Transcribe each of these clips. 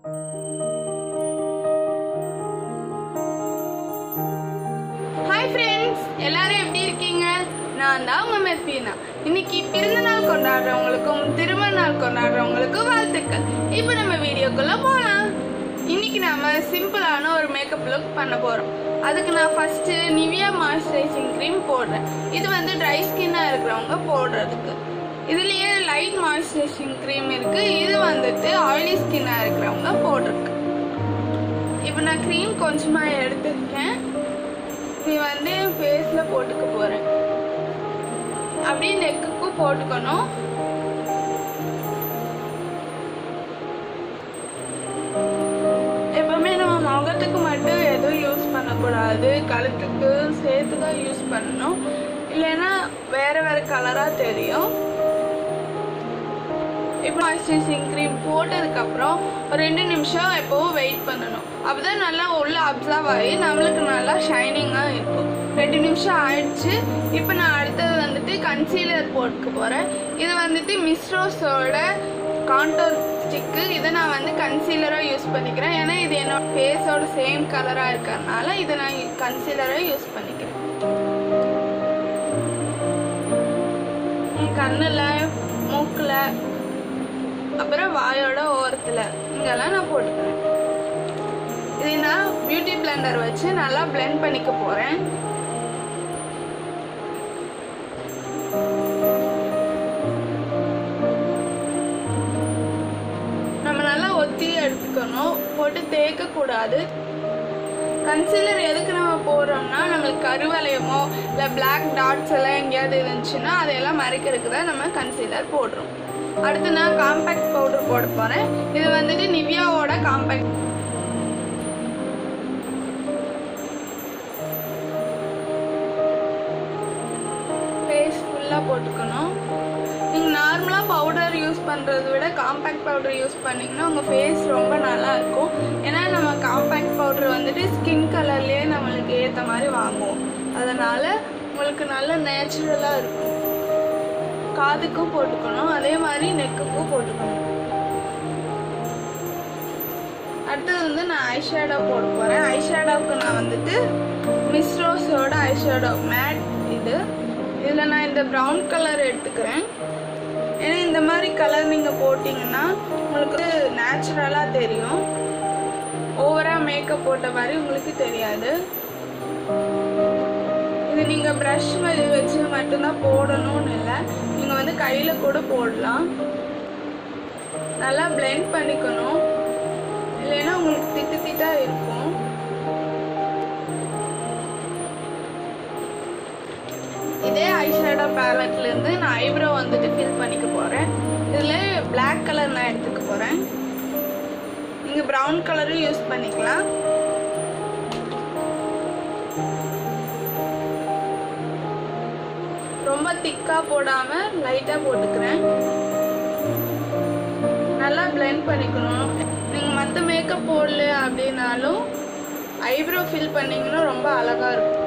hi friends எல்லாரும் எப்படி இருக்கீங்க நான் தான் உங்க மெர்பீனா இன்னைக்கு பிறந்த நாள் கொண்டாடுறவங்களுக்கும் திருமண நாள் கொண்டாடுறவங்களுக்கும் வாழ்த்துக்கள் இப்போ நம்ம வீடியோக்குள்ள போலாம் இன்னைக்கு நாம சிம்பிளான ஒரு மேக்கப் லுக் பண்ண போறோம் அதுக்கு நான் ஃபர்ஸ்ட் நிவியா மாய்ஸ்சரைசிங் க்ரீம் போடுறேன் இது வந்து ட்ரை ஸ்கின்னா இருக்கிறவங்க போடுறதுக்கு இதுலயே லைட் மாய்ஸ்சரைசிங் க்ரீம் இருக்கு இது வந்துட்டு ஆயிலி ஸ்கின்னா இருக்கிறவங்க போடுறதுக்கு இப்போ நான் க்ரீம் கொஞ்சமா எடுத்துருக்கேன் நீ வந்து ஃபேஸ்ல போட்டுக்க போறேன் அப்படியே நெக்குக்கும் போட்டுக்கணும் எப்பவுமே நம்ம முகத்துக்கு மட்டும் எதுவும் யூஸ் பண்ணக்கூடாது கழுத்துக்கு சேர்த்து தான் யூஸ் பண்ணணும் இல்லைன்னா வேற வேற கலரா தெரியும் இப்போ மாய்ஸ்சரைசிங் க்ரீம் போட்டதுக்கப்புறம் ஒரு ரெண்டு நிமிஷம் எப்போவும் வெயிட் பண்ணணும் அப்பதான் நல்லா உள்ள அப்சர்வ் ஆகி நம்மளுக்கு நல்லா ஷைனிங்காக இருக்கும் ரெண்டு நிமிஷம் ஆயிடுச்சு இப்போ நான் அடுத்தது வந்துட்டு கன்சீலர் போட்டுக்க போகிறேன் இது வந்துட்டு மிஸ்ரோஸோட கான்டோர் ஸ்டிக்கு இதை நான் வந்து கன்சீலராக யூஸ் பண்ணிக்கிறேன் ஏன்னா இது என்னோட ஃபேஸோட சேம் கலராக இருக்கிறதுனால இதை நான் கன்சீலராக யூஸ் பண்ணிக்கிறேன் என் கண்ணில் மூக்கில் அப்புறம் வாயோட ஓரத்தில் இங்கெல்லாம் நான் போட்டுக்கிறேன் இது நான் பியூட்டி பிளெண்டர் வச்சு நல்லா பிளெண்ட் பண்ணிக்க போகிறேன் நம்ம நல்லா ஒத்தி எடுத்துக்கணும் போட்டு தேய்க்க கூடாது கன்சீலர் எதுக்கு நம்ம போடுறோம்னா நம்மளுக்கு கருவளையமோ இல்லை பிளாக் டாட்ஸ் எல்லாம் எங்கேயாவது இருந்துச்சுன்னா அதையெல்லாம் மறைக்கிறதுக்கு தான் நம்ம கன்சீலர் போடுறோம் அடுத்து நான் காம்பேக்ட் பவுடர் போட போறேன் இது வந்துட்டு நிவ்யாவோட காம்பேக்ட் ஃபேஸ் ஃபுல்லாக போட்டுக்கணும் நீங்கள் நார்மலாக பவுடர் யூஸ் பண்ணுறத விட காம்பேக்ட் பவுடர் யூஸ் பண்ணிங்கன்னா உங்கள் ஃபேஸ் ரொம்ப நல்லா இருக்கும் ஏன்னா நம்ம காம்பேக்ட் பவுடர் வந்துட்டு ஸ்கின் கலர்லேயே நம்மளுக்கு ஏற்ற மாதிரி வாங்குவோம் அதனால் உங்களுக்கு நல்ல நேச்சுரலாக இருக்கும் காதுக்கும் போட்டுக்கணும் அதே மாதிரி நெக்குக்கும் போட்டுக்கணும் அடுத்தது வந்து நான் ஐஷேடோ போட போகிறேன் ஐஷேடோவுக்கு நான் வந்துட்டு மிஸ்ரோஸோட ஐஷேடோ மேட் இது இதில் நான் இந்த ப்ரௌன் கலர் எடுத்துக்கிறேன் ஏன்னா இந்த மாதிரி கலர் நீங்கள் போட்டிங்கன்னா உங்களுக்கு நேச்சுரலாக தெரியும் ஓவராக மேக்கப் போட்ட மாதிரி உங்களுக்கு தெரியாது இது நீங்கள் ப்ரஷ் வச்சு மட்டும்தான் போடணும்னு இல்லை நீங்கள் வந்து கையில் கூட போடலாம் நல்லா பிளெண்ட் பண்ணிக்கணும் இல்லைன்னா உங்களுக்கு திட்டு திட்டா இருக்கும் இதே ஐஷேடோ பேலட்ல இருந்து நான் ஐப்ரோ வந்துட்டு ஃபில் பண்ணிக்க போறேன் இதுல பிளாக் கலர் நான் எடுத்துக்க போறேன் நீங்க பிரவுன் கலரும் யூஸ் பண்ணிக்கலாம் ரொம்ப திக்கா போடாம லைட்டா போட்டுக்கிறேன் நல்லா பிளெண்ட் பண்ணிக்கணும் நீங்க மற்ற மேக்கப் போடல அப்படின்னாலும் ஐப்ரோ ஃபில் பண்ணீங்கன்னா ரொம்ப அழகா இருக்கும்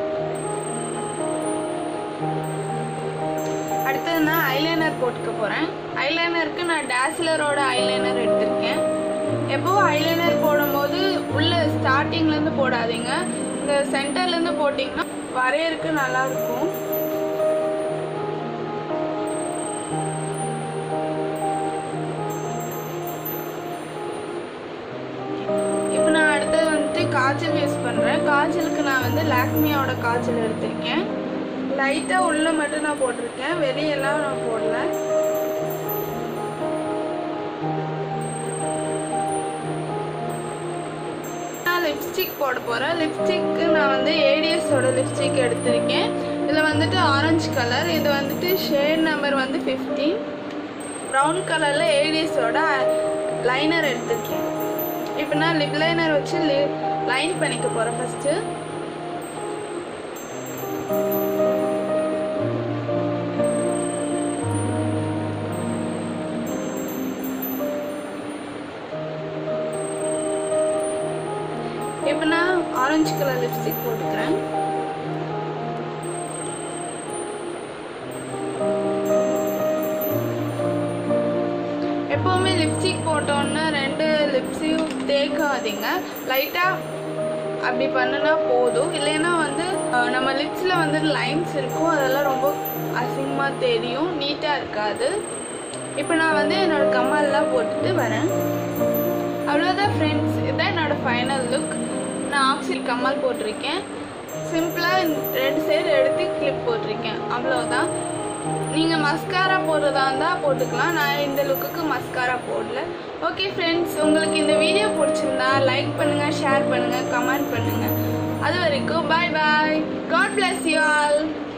அடுத்தது நான் ஐலைனர் போட்டுக்க போறேன் ஐலைனருக்கு நான் டேஸ்லரோட ஐலைனர் எடுத்திருக்கேன் எப்பவும் ஐலைனர் போடும்போது உள்ள ஸ்டார்டிங்ல இருந்து போடாதீங்க இந்த சென்டர்ல இருந்து போட்டீங்கன்னா வரையறதுக்கு நல்லா இருக்கும் இப்போ நான் அடுத்தது வந்துட்டு காய்ச்சல் யூஸ் பண்ணுறேன் காய்ச்சலுக்கு நான் வந்து லாக்மியோட காய்ச்சல் எடுத்திருக்கேன் லைட்டாக உள்ள மட்டும் நான் போட்டிருக்கேன் வெளியெல்லாம் நான் போடல நான் லிப்ஸ்டிக் போட போகிறேன் லிப்ஸ்டிக்கு நான் வந்து ஏடிஎஸோட லிப்ஸ்டிக் எடுத்திருக்கேன் இதில் வந்துட்டு ஆரஞ்சு கலர் இது வந்துட்டு ஷேட் நம்பர் வந்து ஃபிஃப்டீன் ப்ரௌன் கலரில் ஏடிஎஸோட லைனர் எடுத்திருக்கேன் இப்போ நான் லிப் லைனர் வச்சு லைன் பண்ணிக்க போகிறேன் ஃபஸ்ட்டு இப்போ நான் ஆரஞ்சு கலர் லிப்ஸ்டிக் போட்டுக்கிறேன் எப்போவுமே லிப்ஸ்டிக் போட்டோன்னா ரெண்டு லிப்ஸையும் தேய்க்காதீங்க லைட்டாக அப்படி பண்ணுனா போதும் இல்லைன்னா வந்து அஹ், நம்ம லிப்ஸில் வந்து லைன்ஸ் இருக்கும் அதெல்லாம் ரொம்ப அசிங்கமாக தெரியும் நீட்டாக இருக்காது இப்போ நான் வந்து என்னோட கம்மல்லாம் போட்டுட்டு வரேன் அவ்வளோதான் ஃப்ரெண்ட்ஸ் இதுதான் என்னோட ஃபைனல் லுக் நான் ஆக்சில் கம்மல் போட்டிருக்கேன் சிம்பிளாக ரெண்டு சைடு எடுத்து கிளிப் போட்டிருக்கேன் அவ்வளோதான் நீங்கள் மஸ்காரா போடுறதா இருந்தால் போட்டுக்கலாம் நான் இந்த லுக்குக்கு மஸ்காரா போடல ஓகே ஃப்ரெண்ட்ஸ் உங்களுக்கு இந்த வீடியோ பிடிச்சிருந்தா லைக் பண்ணுங்கள் ஷேர் பண்ணுங்கள் கமெண்ட் பண்ணுங்கள் அது வரைக்கும் bye bye god bless you all